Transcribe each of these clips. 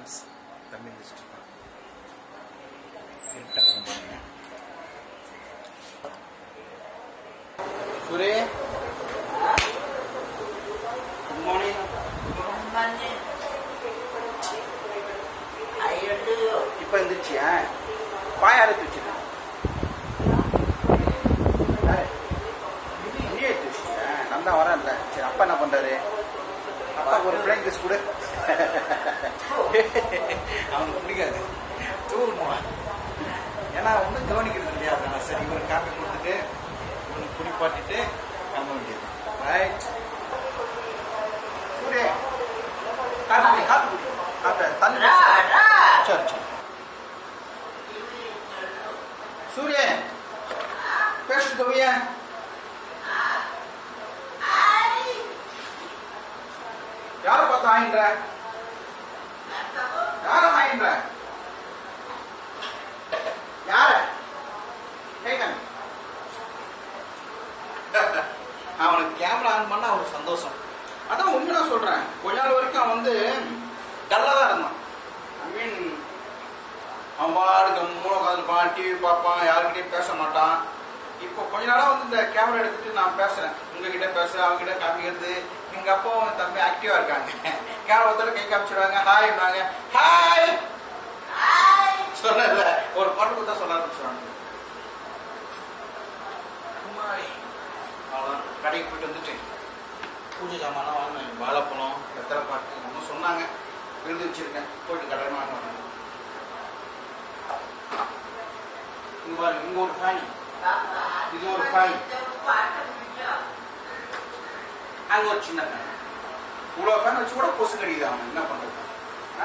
Friends Tamil district சுரே good morning இப்போ எந்திரிச்சியா பாய அரைச்சி வச்சுருக்கேன் நீ எடுத்து வச்சுட்டேன் நான் தான் வரேன்ல சரி அப்பா என்ன பண்றாரு அப்பா ஒரு ஃப்ளைங் கிஸ் கொடு அவனுக்கு பிடிக்காது தூங்கணும் ஏன்னா ஒன்றும் கவனிக்கிறது இல்லையா அதனால சரி ஒரு காப்பி கொடுத்துட்டு இவனுக்கு குடிப்பாட்டிட்டு கிளம்ப வேண்டியது ரைட் சூரிய காப்பி குடி, காப்பி குடி காப்பி தண்ணி குடி. சரி சரி சூரியன் பேசு கவியா யாரை பார்த்து ஆயின்ற யார ஆயின்ற யார கேட்கணும் அவனுக்கு கேமரா ஆன் பண்ண அவனுக்கு சந்தோஷம் அதான் உண்மை நான் சொல்றேன் கொஞ்ச நாள் வரைக்கும் அவன் வந்து டல்லா தான் இருந்தான் ஐ மீன் அவன் பாடுக்கு மூணு உட்காந்துருப்பான் டிவி பார்ப்பான் யாருக்கிட்டையும் பேச மாட்டான் இப்போ கொஞ்ச நாளா வந்து இந்த கேமரா எடுத்துட்டு நான் பேசுறேன் உங்ககிட்ட பேசுறேன் அவங்க கிட்ட காமிக்கிறது எங்க அப்பாவும் என் தம்பி ஆக்டிவா இருக்காங்க கேமரா ஒருத்தர் கை காமிச்சிடுவாங்க ஹாய் ஹாய் சொன்னல ஒரு பாட்டு கொடுத்தா சொல்ல ஆரம்பிச்சிடுவாங்க அம்மாடி. அவ்வளவுதான் கடைக்கு போயிட்டு வந்துட்டு பூஜை சாமான்லாம் வாங்கினேன் வாழைப்பழம் வெத்தலை பாட்டு நம்ம சொன்னாங்க விழுந்து வச்சிருக்கேன் போயிட்டு கடை வாங்க இங்க பாருங்க இங்க ஒரு ஃபேன் இது ஒரு ஃபேன் அங்க ஒரு சின்ன ஃபேன் இவ்வளோ ஃபேன் வச்சு கூட கொசு கடிக்குது அவன் என்ன பண்றது ஆ?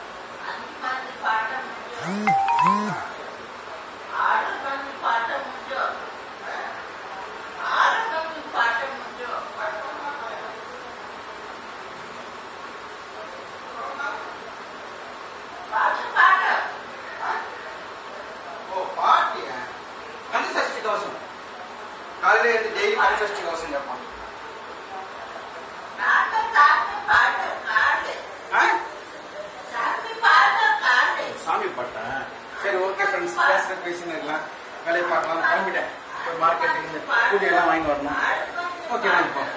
ஓ பாட்டியா கந்த சஷ்டி கவசம் காலையில இருந்து டெய்லி கந்த சஷ்டி கவசம் கேட்பான் ஆ? சாமி பாட்டேன் சரி ஓகே ஃப்ரெண்ட்ஸ் பேசுகிற பேசினு இருக்கலாம் வேலையை பார்க்கலாம் கிளம்பிட்டேன் போய் மார்க்கெட்டுக்கு கூடியெல்லாம் வாங்கி வரணும் ஓகே வாங்கிப்போம்